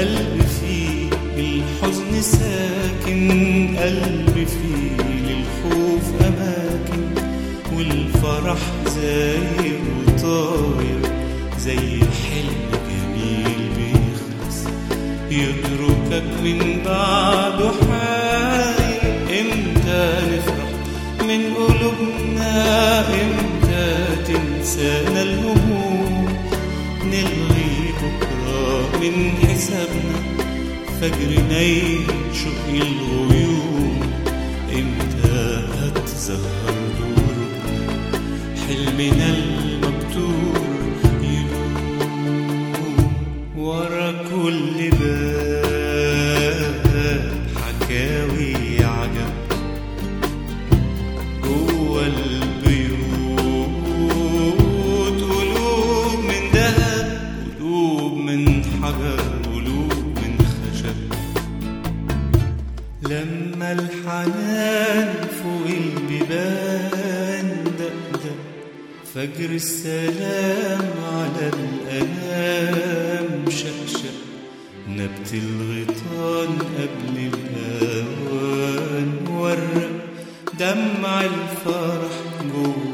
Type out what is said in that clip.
قلب فيه الحزن ساكن قلب فيه للخوف أماكن والفرح زاير وطاير زي حلم جميل بيخلص يتركك من بعده حاير امتى نفرح من قلوبنا امتى تنسانا الهموم نلغي بكرة من حسابنا فجر يشق الغيوم امتى هتظهر دورنا حلمنا المكتوب يدوم ورا كل باب حكاوي عجب جوه البيوت قلوب من ذهب قلوب من حجر قلوب من خشب لما الحنان فوق البيبان دقدق فجر السلام على الأنام شقشق نبت الغيطان قبل الأوان ورق دمع الفرح جوه